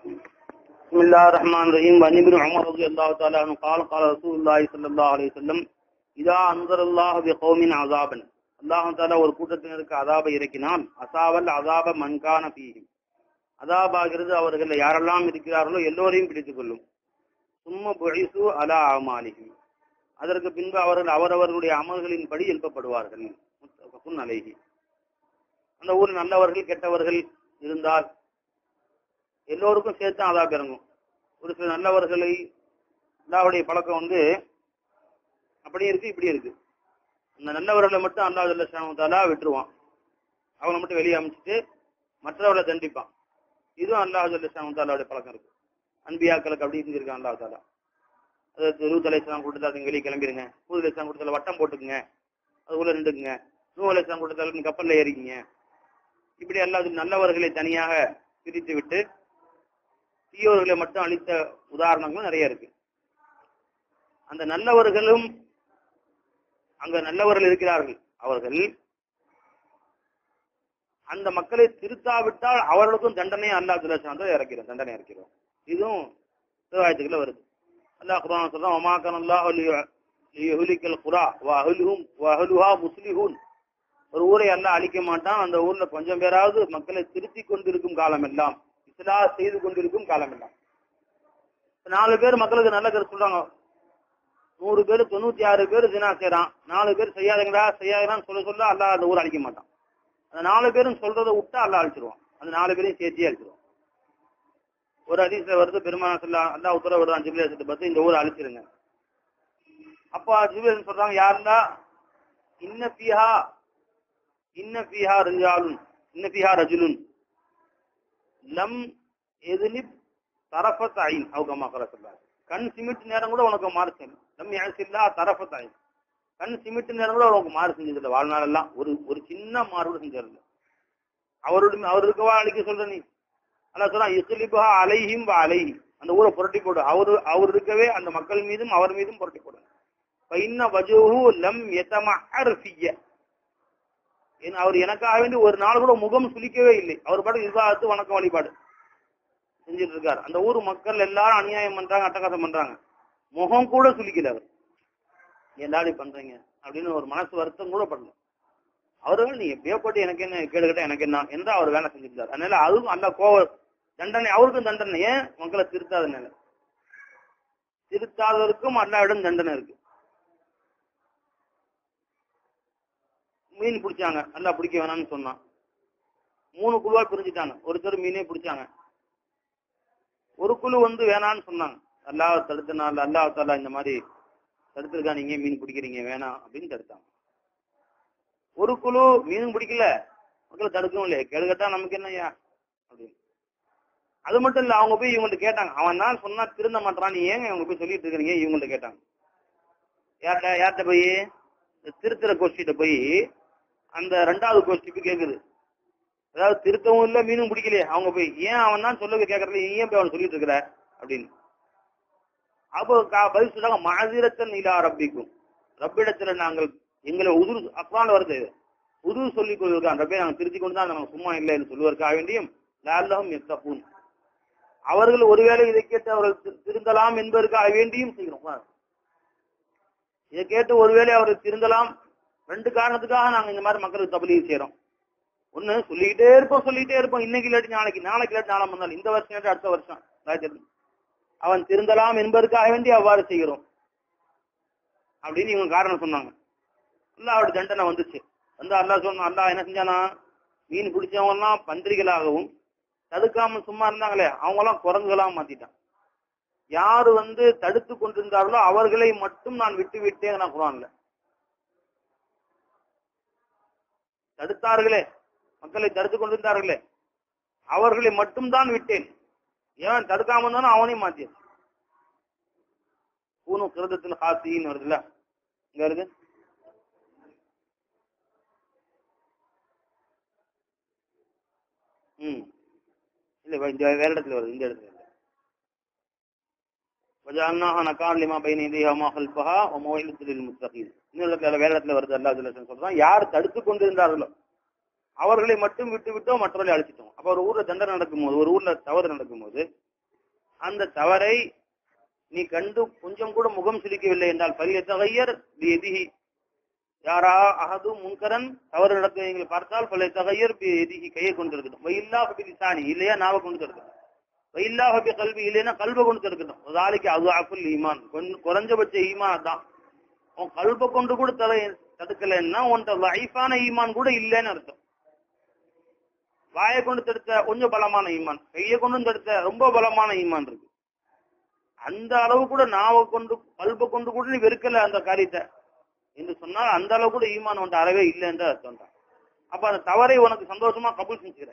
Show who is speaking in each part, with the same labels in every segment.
Speaker 1: بسم الله الرحمن الرحيم وعن ابن عمر رضي الله تعالى عنه قال قال رسول الله صلى الله عليه وسلم இதா அன்சர் அல்லாஹ் பிகௌமின் அசாபன் அல்லாஹ் தாலா ஒரு கூட்டத்தினருக்கு அதாபை இறக்கினால் அசாவல் அதாப மன்கான பீஹிம் அதாபாகிறது அவர்கள் யாரெல்லாம் இருக்கிறார்களோ எல்லோரையும் பிடித்துக் கொள்ளும் சும்ம புழிசு அலா அமாலிஹி அதற்கு பின்பு அவர்கள் அவரவர்களுடைய அமல்களின் படி எழுப்பப்படுவார்கள் முத்தஃபகுன் அலைஹி அந்த ஊரில் நல்லவர்கள் கெட்டவர்கள் இருந்தால் எல்லோருக்கும் சேர்த்து அதாப் இறங்கும் ஒரு சில நல்லவர்களை அல்லாவுடைய பழக்கம் வந்து அப்படியே இருக்கு இப்படி இருக்கு இந்த நல்லவர்களை மட்டும் அல்லாஹ் ஜல்லஷானு விட்டுருவான் அவனை மட்டும் வெளியே அமைச்சிட்டு மற்றவர்களை தண்டிப்பான் இதுவும் அல்லாஹ் ஜல்லஷானு தாலாவுடைய பழக்கம் இருக்கு அன்பியாக்களுக்கு அப்படி இருந்திருக்கான் அல்லாஹ் தாலா அதாவது ரூத் அலைஸ்லாம் கூட்டத்தில் அதுங்க வெளியே கிளம்பிடுங்க பூத் அலைஸ்லாம் கூட்டத்தில் வட்டம் போட்டுக்குங்க அதுக்குள்ள நின்றுக்குங்க நூ அலைஸ்லாம் கூட்டத்தில் நீங்க கப்பல்ல ஏறிக்கிங்க இப்படி அல்லாஹ் நல்லவர்களை தனியாக பிரித்து விட்டு தீயோர்களை மட்டும் அளித்த உதாரணங்களும் நிறைய இருக்கு அந்த நல்லவர்களும் அங்க நல்லவர்கள் இருக்கிறார்கள் அவர்கள் அந்த மக்களை திருத்தாவிட்டால் அவர்களுக்கும் தண்டனை அல்லாஹ் துலசாந்த இறக்கிறோம் தண்டனை இறக்கிறோம் இதுவும் சிவாயத்துக்குள்ள வருது அல்லாஹ் குரான் சொல்றான் ஒமாக்கன் அல்லாஹ் லியுஹ்லிகல் குரா வஅஹ்லுஹும் வஅஹ்லுஹா முஸ்லிஹூன் ஒரு ஊரை எல்லாம் அழிக்க மாட்டான் அந்த ஊர்ல கொஞ்சம் பேராவது மக்களை திருத்தி கொண்டிருக்கும் காலம் எல்லாம் இஸ்லா செய்து கொண்டிருக்கும் காலம் எல்லாம் நாலு பேர் மக்களுக்கு நல்ல கருத்து சொல்றாங்க நூறு பேர் தொண்ணூத்தி ஆறு பேர் தினா செய்யறான் நாலு பேர் செய்யாதீங்களா செய்யாதீங்களான்னு சொல்ல சொல்ல அல்லா அந்த ஊர் அழிக்க மாட்டான் அந்த நாலு பேரும் சொல்றதை விட்டா அல்லா அழிச்சிருவான் அந்த நாலு பேரையும் சேர்த்தியே அழிச்சிருவான் ஒரு அதிசல வருது பெருமான சொல்ல அல்லா உத்தரவு வருவான் ஜிபிலேசத்தை பார்த்து இந்த ஊரை அழிச்சிருங்க அப்பா ஜிபிலேசன் சொல்றாங்க யாருந்தா இன்ன பீஹா இன்ன பீஹா ரஜாலுன் இன்ன பீஹா ரஜுலுன் லம் எதிலிப் தரஃபத் ஐன் அவங்க கர சொல்றாங்க கண் சிமிட்டு நேரம் கூட உனக்கு மாறு செய்யும் லம் யாசில்லா தரஃபத் ஐன் கண் சிமிட்டு நேரம் கூட உனக்கு மாறு செஞ்சதில்லை வாழ்நாளெல்லாம் ஒரு ஒரு சின்ன மாறுபட செஞ்சதில்லை அவருடைய அவர் இருக்கவா அழிக்க சொல்ற நீ அல்ல சொல்றா இஸ்லிபா அலைஹிம் அலைஹி அந்த ஊரை புரட்டி போடு அவரு அவர் இருக்கவே அந்த மக்கள் மீதும் அவர் மீதும் புரட்டி போடு இன்ன வஜூஹு லம் எத்தமஹர் ஃபிய்ய அவர் எனக்காக வேண்டி ஒரு நாள் கூட முகம் சுளிக்கவே இல்லை அவர் பாட்டு விவாதத்து வணக்கம் வழிபாடு செஞ்சுட்டு இருக்காரு அந்த ஊர் மக்கள் எல்லாரும் அநியாயம் பண்றாங்க அட்டகாசம் பண்றாங்க முகம் கூட சுளிக்கல அவர் எல்லாரும் பண்றீங்க அப்படின்னு ஒரு மனசு வருத்தம் கூட பண்ணல அவர்கள் நீ எப்பயோ போட்டு எனக்கு என்ன கேடுகிட்ட எனக்கு என்ன என்று அவர் வேலை செஞ்சிருந்தார் அதனால அதுவும் அந்த கோவ தண்டனை அவருக்கும் தண்டனை ஏன் மக்களை திருத்தாதனால திருத்தாதவருக்கும் அல்லாவிடம் தண்டனை இருக்கு மீன் பிடிச்சாங்க நல்லா பிடிக்க வேணாம்னு சொன்னான் மூணு குழுவா பிரிஞ்சுட்டாங்க ஒருத்தர் மீனே பிடிச்சாங்க ஒரு குழு வந்து வேணான்னு சொன்னாங்க அல்லாஹ் தடுத்தனால அல்லாஹ் தாலா இந்த மாதிரி தடுத்திருக்கா நீங்க மீன் பிடிக்கிறீங்க வேணாம் அப்படின்னு தடுத்தாங்க ஒரு குழு மீனும் பிடிக்கல மக்களை தடுக்கவும் இல்லையா கேடு கேட்டா நமக்கு என்னய்யா அப்படின்னு அது மட்டும் இல்ல அவங்க போய் இவங்கள்ட்ட கேட்டாங்க அவன் தான் சொன்னா திருந்த மாட்டான் நீ ஏங்க இவங்க போய் சொல்லிட்டு இருக்கிறீங்க இவங்கள்ட்ட கேட்டாங்க யார்கிட்ட யார்கிட்ட போய் திருத்துற கோஷ்டிட்ட போய் அந்த ரெண்டாவது கோஷ்டிக்கு கேக்குது அதாவது திருத்தவும் இல்ல மீனும் பிடிக்கலையே அவங்க போய் ஏன் அவன் தான் சொல்ல கேட்கறது ஏன் போய் அவன் சொல்லிட்டு இருக்கிற அப்படின்னு அப்போ பதில் சொல்றாங்க மாதிரத்தன் இலா ரப்பிக்கும் ரப்பிடத்துல நாங்கள் எங்களை உதுரு அப்பால வருது உதுரு சொல்லிக் கொள்வதற்காக ரப்பை நாங்கள் திருத்தி கொண்டு தான் நாங்கள் சும்மா இல்லைன்னு சொல்லுவதற்காக வேண்டியும் லால்லகம் எத்தப்பூன் அவர்கள் ஒருவேளை இதை கேட்டு அவர்கள் திருந்தலாம் என்பதற்காக வேண்டியும் செய்கிறோம் இதை கேட்டு ஒருவேளை அவர் திருந்தலாம் ரெண்டு காரணத்துக்காக நாங்க இந்த மாதிரி மக்களுக்கு தபலீ செய்யறோம் ஒண்ணு சொல்லிக்கிட்டே இருப்போம் சொல்லிக்கிட்டே இருப்போம் இன்னைக்கு இல்லாட்டி நாளைக்கு நாளைக்கு இல்லாட்டி நாளை வந்தாலும் இந்த வருஷம் இல்லாட்டி அடுத்த வருஷம் அவன் திருந்தலாம் என்பதற்காக வேண்டி அவ்வாறு செய்கிறோம் அப்படின்னு இவங்க காரணம் சொன்னாங்க அல்ல அவருடைய தண்டனை வந்துச்சு வந்து அல்லா சொன்ன அல்லா என்ன செஞ்சானா மீன் பிடிச்சவங்க எல்லாம் பந்திரிகளாகவும் தடுக்காம சும்மா இருந்தாங்களே அவங்க எல்லாம் குரங்குகளாக மாத்திட்டான் யாரு வந்து தடுத்து கொண்டிருந்தார்களோ அவர்களை மட்டும் நான் விட்டு விட்டேன் நான் குரான்ல தடுத்தார்களே மக்களை தடுத்து கொண்டிருந்தார்களே அவர்களை மட்டும் தான் விட்டேன் ஏன் தடுக்காம இருந்தானோ அவனையும் மாத்தியாச்சு பூனு கிருதத்தில் காசின்னு வருதுல்ல இங்க வருது ம் இல்ல இந்த வேற இடத்துல வருது இந்த இடத்துல وجعلناها نكال لما بين يديها وما خلفها وموعظة للمتقين இன்னொரு இடத்துல வேற இடத்துல வருது அல்லாஹ் ஜல்லஷன் சொல்றான் யார் தடுத்து கொண்டிருந்தார்களோ அவர்களை மட்டும் விட்டு விட்டோம் மற்றவர்களை அழிச்சிட்டோம் அப்ப ஒரு ஊர்ல தண்டனை நடக்கும் போது ஒரு ஊர்ல தவறு நடக்கும் போது அந்த தவறை நீ கண்டு கொஞ்சம் கூட முகம் சுளிக்கவில்லை என்றால் பல் எத்தகையர் எதிகி யாரா அகது முன்கரன் தவறு நடக்க நீங்கள் பார்த்தால் பல தகையர் எதிகி கையை கொண்டு இருக்கட்டும் வயில்லா ஹபி சாணி இல்லையா நாவை கொண்டு இருக்கட்டும் வயில்லா ஹபி கல்வி இல்லைன்னா கல்வை கொண்டு இருக்கட்டும் நாளைக்கு அது அஃபுல் ஈமான் கொஞ்சம் குறைஞ்சபட்ச ஈமான் தான் உன் கல்வை கொண்டு கூட தலை தடுக்கலைன்னா உன்கிட்ட லைஃபான ஈமான் கூட இல்லைன்னு அர்த்தம் வாயை கொண்டு தடுத்த கொஞ்சம் பலமான ஈமான் கையை கொண்டு தடுத்த ரொம்ப பலமான ஈமான் இருக்கு அந்த அளவு கூட நாவை கொண்டு கல்பை கொண்டு கூட நீ வெறுக்கல அந்த காரியத்தை என்று சொன்னால் அந்த அளவு கூட ஈமான் உன்ட்ட அறவே இல்லை என்று அர்த்தம் தான் அப்ப அந்த தவறை உனக்கு சந்தோஷமா கபூல் செஞ்சுக்கிற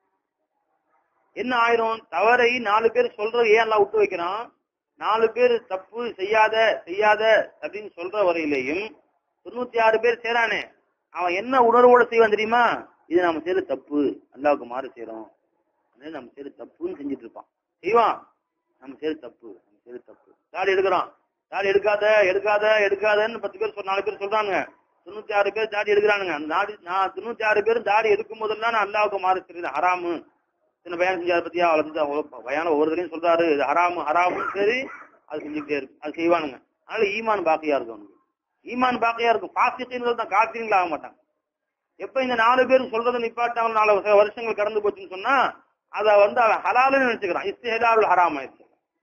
Speaker 1: என்ன ஆயிரும் தவறை நாலு பேர் சொல்றது ஏன் எல்லாம் விட்டு வைக்கிறான் நாலு பேர் தப்பு செய்யாத செய்யாத அப்படின்னு சொல்ற வரையிலையும் தொண்ணூத்தி ஆறு பேர் சேரானே அவன் என்ன உணர்வோட செய்வான் தெரியுமா இது நம்ம செய்யற தப்பு அல்லாவுக்கு மாறு செய்யறோம் அதனால நம்ம செய்யற தப்புன்னு செஞ்சுட்டு இருப்பான் செய்வான் நம்ம செய்யற தப்பு நம்ம செய்யற தப்பு தாடி எடுக்கிறான் தாடி எடுக்காத எடுக்காத எடுக்காதன்னு பத்து பேர் சொல் நாலு பேர் சொல்றாங்க தொண்ணூத்தி ஆறு பேர் தாடி எடுக்கிறானுங்க அந்த தாடி நான் தொண்ணூத்தி ஆறு பேர் தாடி எடுக்கும் போதெல்லாம் நான் அல்லாவுக்கு மாறு தெரியுது ஹராமு சின்ன பயான் செஞ்சாத பத்தியா வளர்ந்து பயான ஒவ்வொருத்தரையும் சொல்றாரு இது ஹராமு ஹராமும் சரி அது செஞ்சுக்கிட்டே இருக்கு அது செய்வானுங்க அதனால ஈமான் பாக்கியா இருக்கும் அவனுக்கு ஈமான் பாக்கியா இருக்கும் பாசிட்டிவ்கள் தான் காசிரியங்கள் ஆக மாட்டாங்க எப்ப இந்த நாலு பேர் சொல்றதை நிப்பாட்டாங்க நாலு வருஷ- வருஷங்கள் கடந்து போச்சுன்னு சொன்னா அத வந்து அவன் ஹலாலுன்னு நினைச்சுக்கிறான் இஸ்திஹலால் ஹராம் ஆயிடுச்சு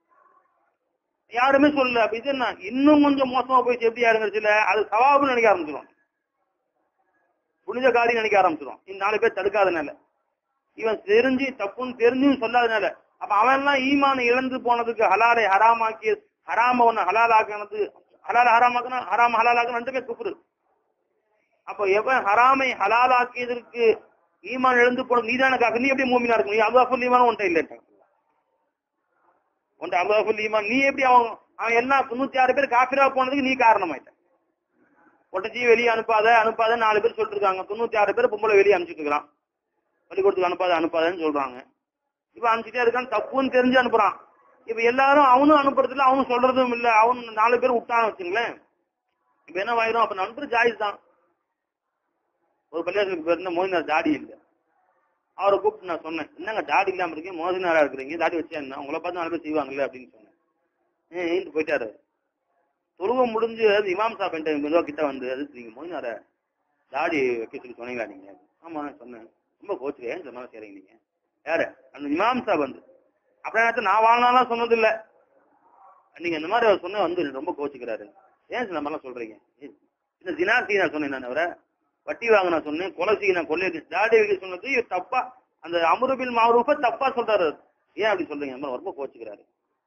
Speaker 1: யாருமே சொல்லல அப்ப இது என்ன இன்னும் கொஞ்சம் மோசமா போயிடுச்சு எப்படி ஆரம்பிச்சுல அது சவாபுன்னு நினைக்க ஆரம்பிச்சிடும் புனித காரியம் நினைக்க ஆரம்பிச்சிடும் இந்த நாலு பேர் தடுக்காதனால இவன் தெரிஞ்சு தப்புன்னு தெரிஞ்சும் சொல்லாதனால அப்ப அவன் எல்லாம் ஈமான இழந்து போனதுக்கு ஹலாலை ஹராமாக்கி ஹராம ஒண்ணு ஹலால் ஆக்கினது ஹலால் ஹராமாக்கணும் ஹராம ஹலால் ஆக்கணும் ரெண்டுமே குப்புரு அப்ப எவன் ஹராமை ஹலால் ஆக்கியதற்கு ஈமான் இழந்து போன நீதான காக்க நீ எப்படி மூமினா இருக்கும் நீ அல்லாஹுல் ஈமான் உன்ட்ட இல்லைட்டான் உன்ட்ட அல்லாஹுல் ஈமான் நீ எப்படி அவன் அவன் எல்லாம் தொண்ணூத்தி ஆறு பேர் காஃபிரா போனதுக்கு நீ காரணமாயிட்ட ஒட்டச்சி வெளியே அனுப்பாத அனுப்பாத நாலு பேர் சொல்லிட்டு இருக்காங்க தொண்ணூத்தி ஆறு பேர் பொம்பளை வெளியே அனுப்பிச்சிட்டு இருக்கான் பள்ளிக்கூடத்துக்கு அனுப்பாத அனுப்பாதன்னு சொல்றாங்க இப்ப அனுப்பிச்சிட்டே இருக்கான் தப்புன்னு தெரிஞ்சு அனுப்புறான் இப்ப எல்லாரும் அவனும் அனுப்புறதுல அவனும் சொல்றதும் இல்ல அவன் நாலு பேர் விட்டான்னு வச்சுங்களேன் இப்ப என்ன ஆயிரும் அப்ப நண்பர் ஜாயிஸ் தான் ஒரு பள்ளியாசலுக்கு போயிருந்த மோதினார் தாடி இல்ல அவரை கூப்பிட்டு நான் சொன்னேன் என்னங்க தாடி இல்லாம இருக்கீங்க மோதினாரா இருக்கிறீங்க தாடி வச்சா என்ன உங்களை பார்த்து நாலு பேர் செய்வாங்கல்ல அப்படின்னு சொன்னேன் ஏன் ஏன்ட்டு போயிட்டாரு தொழுவ முடிஞ்சு அது இமாம் சாப் என்கிட்ட மெதுவா கிட்ட வந்து அது நீங்க மோதினார தாடி வைக்க சொல்லி சொன்னீங்களா நீங்க ஆமா நான் சொன்னேன் ரொம்ப கோச்சு ஏன் சொன்னாலும் சரிங்க நீங்க யாரு அந்த இமாம் சாப் வந்து அப்படியே நான் வாழ்நாளாம் சொன்னது இல்ல நீங்க இந்த மாதிரி அவர் சொன்ன வந்து ரொம்ப கோச்சுக்கிறாரு ஏன் இந்த மாதிரிலாம் சொல்றீங்க இந்த தினா செய்ய நான் சொன்னேன் நான் அவரை வட்டி வாங்க நான் சொன்னேன் கொலை செய்ய நான் கொள்ளை தாடி வைக்க சொன்னது இவர் தப்பா அந்த அமருபில் மாரூஃப தப்பா சொல்றாரு அவர். ஏன் அப்படி சொல்றீங்க இந்த மாதிரி ரொம்ப கோச்சுக்கிறாரு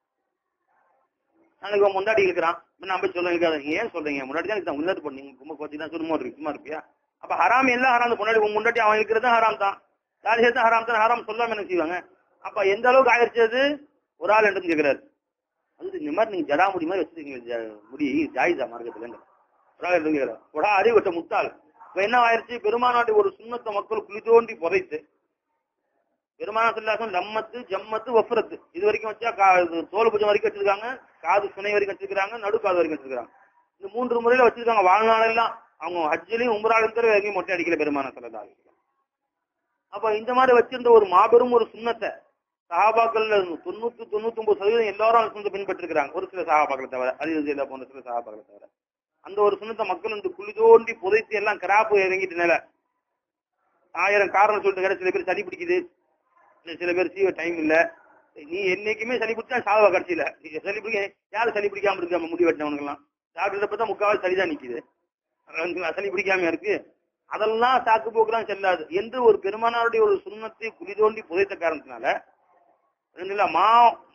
Speaker 1: நாளைக்கு உன் முன்னாடி இருக்கிறான் இப்ப நான் போய் சொல்ல இருக்காது நீங்க ஏன் சொல்றீங்க முன்னாடி தான் இருக்கு முன்னாடி பண்ணீங்க ரொம்ப கோச்சு தான் சும்மா இருக்கு சும்மா இருப்பியா அப்ப ஹராம் எல்லாம் ஹராம் முன்னாடி உன் முன்னாடி அவன் இருக்கிறது ஹராம் தான் தாடி சேர்த்து ஹராம் தான் ஹராம் சொல்லாம என்ன செய்வாங்க அப்ப எந்த அளவுக்கு ஆயிடுச்சு அது ஒரு ஆள் என்று கேட்கிறாரு அது இந்த மாதிரி நீங்க ஜடா முடி மாதிரி வச்சிருக்கீங்க ஜ- முடி ஜாயிதா மார்க்கத்துல ஒரு ஆள் என்று கேட்கிறார் ஒரு அறிவட்ட முட்டாள் இப்ப என்ன ஆயிடுச்சு பெருமானாட்டி ஒரு சுண்ணத்தை மக்கள் குழி தோண்டி புதைத்து பெருமான சொல்லாசம் லம்மத்து ஜம்மத்து வஃபரத்து இது வரைக்கும் வச்சா கா- இது தோல் புஜம் வரைக்கும் வச்சிருக்காங்க காது சுனை வரைக்கும் வச்சிருக்காங்க நடு காது வரைக்கும் வச்சிருக்காங்க இந்த மூன்று முறையில வச்சிருக்காங்க வாழ்நாளெல்லாம் அவங்க ஹஜ்ஜிலையும் உமராலும் தவிர எங்கேயும் மொட்டை அடிக்கல பெருமான சொல்லதா அப்ப இந்த மாதிரி வச்சிருந்த ஒரு மாபெரும் ஒரு சுண்ணத்தை சஹாபாக்கள் தொண்ணூத்தி தொண்ணூத்தி ஒன்பது சதவீதம் எல்லாரும் அந்த சுண்ணத்தை பின்பற்றிருக்கிறாங்க ஒரு சில சஹாபாக்களை தவிர அலிரதியில போன்ற சில சஹாபாக்களை தவிர அந்த ஒரு சுண்ணத்தை மக்கள் இந்த குழி தோண்டி புதைத்து எல்லாம் கிராப்பு இறங்கிட்டு நில ஆயிரம் காரணம் சொல்லிட்டு வேற சில பேர் சளி பிடிக்குது இல்ல சில பேர் சீவ டைம் இல்ல நீ என்னைக்குமே சளி பிடிச்சா சாவா கடைசியில நீ சளி பிடிக்க யாரு சளி பிடிக்காம இருக்கு நம்ம முடி வெட்டினவனுக்கு எல்லாம் டாக்டர் பார்த்தா முக்காவாசி சளிதான் நிக்குது அது சளி பிடிக்காம இருக்கு அதெல்லாம் சாக்கு போக்குலாம் செல்லாது என்று ஒரு பெருமானாருடைய ஒரு சுண்ணத்தை குழி தோண்டி புதைத்த காரணத்தினால ரெண்டுல மா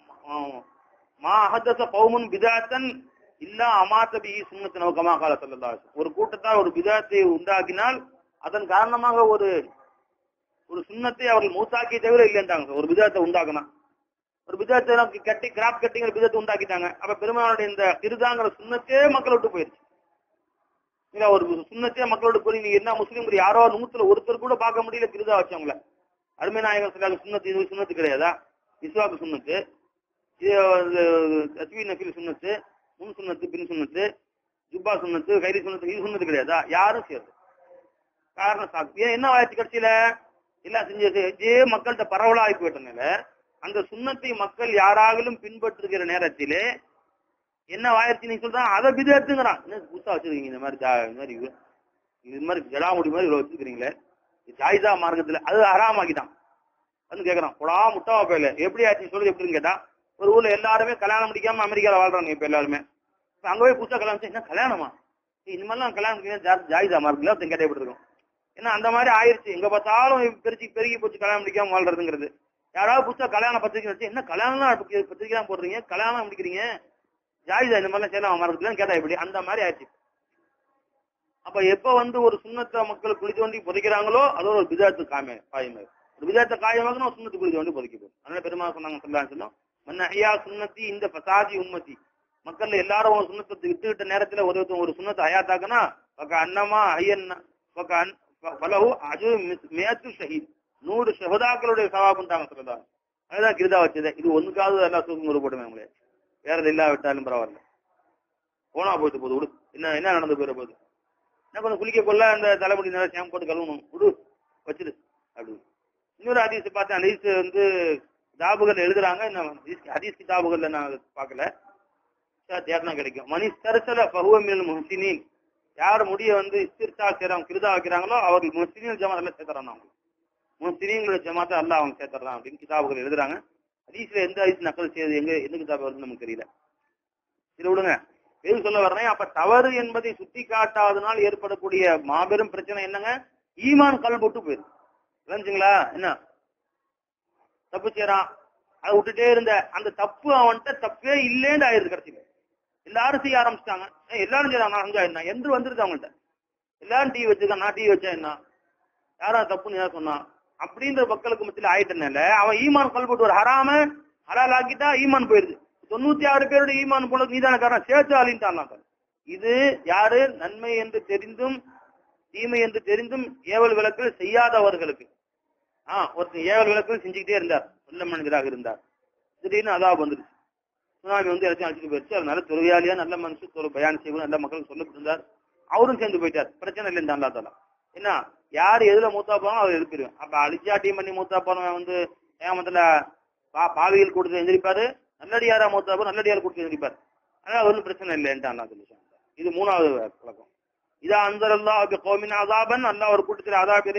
Speaker 1: மா அஹதச பௌமுன் பிதாத்தன் இல்லா அமாத்தபி சுண்ணத்து நோக்கமா கால சொல்லலா ஒரு கூட்டத்தால் ஒரு பிதாத்தை உண்டாக்கினால் அதன் காரணமாக ஒரு ஒரு சுண்ணத்தை அவர்கள் மூத்தாக்கிய தவிர இல்லைன்றாங்க ஒரு பிதாத்தை உண்டாக்கினா ஒரு பிதாத்தை எல்லாம் கட்டி கிராப் கட்டிங்கிற பிதத்தை உண்டாக்கிட்டாங்க அப்ப பெருமானுடைய இந்த திருதாங்கிற சுண்ணத்தே மக்கள் விட்டு போயிருச்சு இல்ல ஒரு சுண்ணத்தே மக்களோட போய் நீங்க என்ன முஸ்லீம் யாரோ நூத்துல ஒருத்தர் கூட பார்க்க முடியல திருதா வச்சவங்கள அருமை நாயகர் சொல்லாங்க சுண்ணத்து இது சுண்ணத்து கிடையாதா இஸ்வாக்கு சுண்ணத்து இது தஸ்வீ நஃபில் சுண்ணத்து முன் சுண்ணத்து பின் சுண்ணத்து ஜுப்பா சுண்ணத்து கைரி சுண்ணத்து இது சுண்ணத்து கிடையாதா யாரும் சேர்ந்து காரணம் சாக்கு ஏன் என்ன ஆயிடுச்சு கட்சியில எல்லாம் செஞ்சு இதே மக்கள்கிட்ட பரவலாகி போயிட்டனால அந்த சுண்ணத்தை மக்கள் யாராகிலும் பின்பற்றுகிற நேரத்திலே என்ன ஆயிடுச்சு நீங்க சொல்றான் அதை பிதத்துங்கிறான் என்ன புதுசா வச்சிருக்கீங்க இந்த மாதிரி ஜா- இந்த மாதிரி இது- இது மாதிரி ஜடாமுடி மாதிரி இவ்வளவு வச்சிருக்கீங்களே இது ஜாயிதா மார்க்கத்துல அது ஹராமாக்கிட்டான் வந்து கேக்குறான் குடா முட்டாவா போயில எப்படி ஆச்சு சொல்லி எப்படின்னு கேட்டா ஒரு ஊர்ல எல்லாருமே கல்யாணம் முடிக்காம அமெரிக்கால வாழ்றாங்க இப்ப எல்லாருமே இப்ப அங்க போய் புதுசா கல்யாணம் செஞ்சா, என்ன கல்யாணமா ஏய், இந்த மாதிரிலாம் கல்யாணம் முடிக்க ஜா- ஜாயிதா மார்க்கல ஒருத்தன் கேட்ட எப்படி இருக்கும் ஏன்னா அந்த மாதிரி ஆயிருச்சு எங்க பார்த்தாலும் பெருச்சி பெருகி போச்சு கல்யாணம் முடிக்காம வாழ்றதுங்கிறது யாராவது புதுசா கல்யாண பத்திரிக்கை வச்சு என்ன கல்யாணம் பத்திரிக்கை போடுறீங்க கல்யாணம் முடிக்கிறீங்க ஜாயிதா இந்த மாதிரிலாம் செய்யலாம் மார்க்கத்துலாம் கேட்டா எப்படி அந்த மாதிரி ஆயிடுச்சு அப்ப எப்ப வந்து ஒரு சுண்ணத்தை மக்கள் குழி தோண்டி புதைக்கிறாங்களோ அது ஒரு விதாத்து காமே காயமே ஒரு விதாத்த காயமாக ஒரு சுண்ணத்து குழி தோண்டி புதைக்க போகும் அதனால பெருமா சொன்னாங்க சொல்லலாம் சொன்னோம் மன்ன ஐயா சுண்ணத்தி இந்த பசாதி உம்மத்தி மக்கள்ல எல்லாரும் ஒரு சுண்ணத்தை விட்டுக்கிட்ட நேரத்துல ஒரு ஒருத்தன் ஒரு சுண்ணத்தை ஹயாத்தாக்குனா பக்க அன்னமா ஐயன் பக்க அன் பலவு அஜு மேத்து ஷஹீத் நூறு ஷஹதாக்களுடைய சவாபுன்றாங்க சொல்லலாம் அதுதான் கிருதா வச்சது இது ஒண்ணுக்காவது எல்லாம் சூக்கம் ஒரு போடுமே உங்களே வேற இல்லாவிட்டாலும் பரவாயில்ல போனா போயிட்டு போகுது விடு என்ன என்ன நடந்து போயிட போகுது என்ன கொஞ்சம் குளிக்க கொள்ள அந்த தலைமுடி நல்லா ஷாம்பு போட்டு கழுவணும் விடு வச்சிரு அப்படி இன்னொரு ஹதீஸ் பார்த்தேன் ஹதீஸ் வந்து கிதாபுகள் எழுதுறாங்க இன்னும் ஹதீஸ் ஹதீஸ் கிதாபுகள்ல நான் பார்க்கல சரி, தேடினா கிடைக்கும் மணி தரிசல பகுவமில் முஹசினின் யார் முடிய வந்து இஸ்திர்சா செய்றாங்க கிருதா வைக்கிறாங்களோ அவர்கள் முஸ்லிம் ஜமாத் எல்லாம் சேர்த்துறாங்க அவங்க முஸ்லிம்களோட ஜமாத்தை அல்லாஹ் அவங்க சேர்த்துறான் அப்படின்னு கிதாபுகள் எழுதுறாங்க ஹதீஸ்ல எந்த ஹதீஸ் நக்கல் செய்யுது எங்க எந்த கிதாப் வருதுன்னு நமக்கு தெரியல சரி விடுங்க எது சொல்ல வர்றேன் அப்ப தவறு என்பதை சுட்டி காட்டாதனால் ஏற்படக்கூடிய மாபெரும் பிரச்சனை என்னங்க ஈமான் கல் போட்டு போயிருக்கு விளைஞ்சுங்களா என்ன தப்பு செய்யறான் அதை விட்டுட்டே இருந்த அந்த தப்பு அவன்கிட்ட தப்பே இல்லேன்னு ஆயிருது கடைசியில எல்லாரும் செய்ய ஆரம்பிச்சிட்டாங்க எல்லாரும் செய்யறாங்க நான் செஞ்சா என்ன எந்த வந்துருது அவங்கள்ட்ட எல்லாரும் டீ வச்சிருக்கான் நான் டீ வச்சா என்ன யாரா தப்புன்னு யார் சொன்னான் அப்படின்ற மக்களுக்கு மத்தியில ஆயிட்டனால அவன் ஈமான் கல் போட்டு ஒரு ஹராம ஹலால் ஆக்கிட்டா ஈமான் போயிருது தொண்ணூத்தி ஆறு பேரோட ஈமான் போல நீதான காரணம் சேர்த்து அழின்ட்டான் இது யாரு நன்மை என்று தெரிந்தும் தீமை என்று தெரிந்தும் ஏவல் விளக்கில் செய்யாதவர்களுக்கு ஆஹ் ஒருத்தர் ஏவல் விளக்கில் செஞ்சுக்கிட்டே இருந்தார் நல்ல மனிதராக இருந்தார் திடீர்னு அதாப் வந்துருச்சு சுனாமி வந்து எல்லாத்தையும் அழைச்சிட்டு போயிடுச்சு அதனால தொழுகையாளியா நல்ல மனுஷன் தொழு பயான் செய்வோம் நல்ல மக்களுக்கு சொல்லிட்டு இருந்தார் அவரும் சேர்ந்து போயிட்டார் பிரச்சனை இல்லை இந்த அல்லா தாலா என்ன யார் எதுல மூத்தா போனோ அவர் எழுப்பிடுவேன் அப்ப அழிச்சா டீம் பண்ணி மூத்தா போனவன் வந்து ஏமத்துல பா பாவிகள் கொடுத்து எந்திரிப்பாரு நல்லடியாரா மூத்தா போன நல்லடியார் கொடுத்து எந்திரிப்பார் அதனால ஒன்றும் பிரச்சனை இல்லைன்ட்டு அல்லா சொல்லி இது மூணாவது பழக்கம் இதா அந்தரல்லா கோமின் அதாபன் அல்லாஹ் ஒரு கூட்டத்தில் அதாப்